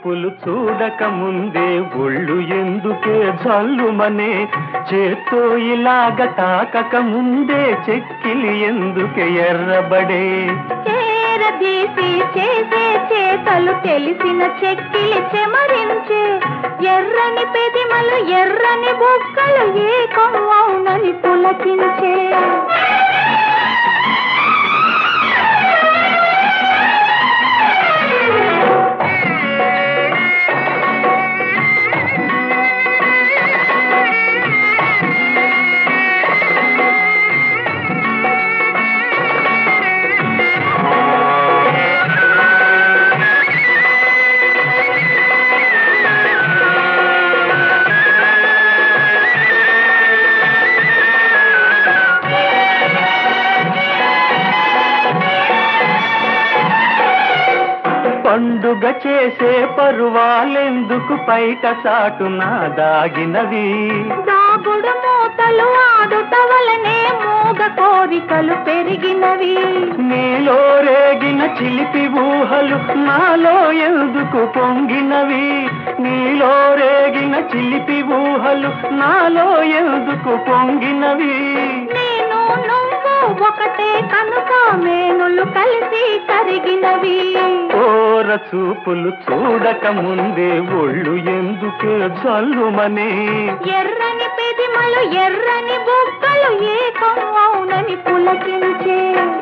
చూపులు చూడక ముందే ఒళ్ళు ఎందుకే జల్లుమనే చేత్తో ఇలాగ తాకక ముందే చెక్కిలి ఎందుకే ఎర్రబడే చేరదీసి చేసే చేతలు తెలిసిన చెక్కిలి చెమరించే ఎర్రని పెదిమలు ఎర్రని బుక్కలు ఏకం అవునని పులకించే పండుగ చేసే పరువాలెందుకు పైట చాటున దాగినవి దాగుడు మూతలు ఆడుట వలనే మూగ కోరికలు పెరిగినవి నీలో రేగిన చిలిపి ఊహలు నాలో ఎందుకు పొంగినవి నీలో రేగిన చిలిపి ఊహలు నాలో ఎందుకు పొంగినవి నేను నువ్వు ఒకటే కనుక మేనులు కలిసి కరిగినవి ఓర చూపులు చూడక ముందే ఒళ్ళు ఎందుకే జల్లుమనే ఎర్రని పెదిమలు ఎర్రని బుగ్గలు ఏకం అవునని పులకించే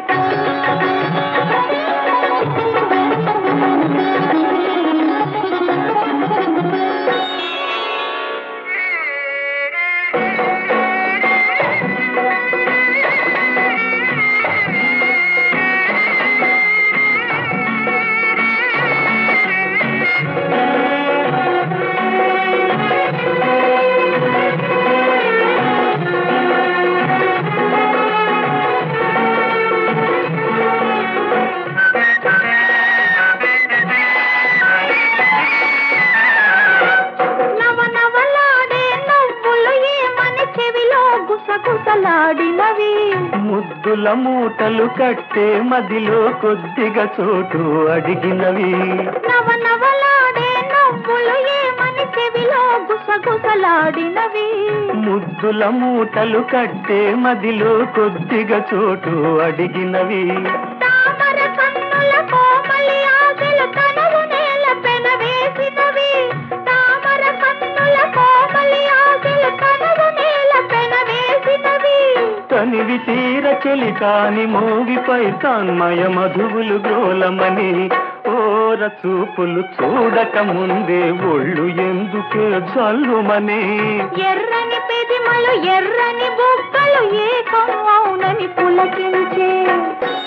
నవనవలాడే నవ్వులు ఏమని చెవిలో గుసగుసలాడినవి ముద్దుల మూటలు కట్టే మదిలో కొద్దిగా చోటు అడిగినవి నవనవలాడే నవ్వులు ఏమని చెవిలో గుసగుసలాడినవి ముద్దుల మూటలు కట్టే మదిలో కొద్దిగా చోటు అడిగినవి తామర కన్నుల కోమలి ఆశలు తనవు నేల పెనవేసినవి తామర కన్నుల కోమలి ఆశలు తనవు నేల పెనవేసినవి తనివి తీర చెలి కాని మోగిపై తన్మయ మధువులు గ్రోలమని ఓర చూపులు చూడక ముందే ఒళ్ళు ఎందుకే జల్లుమనే ఎర్రని పెదిమలు ఎర్రని బుగ్గలు ఏకం అవునని పులకించే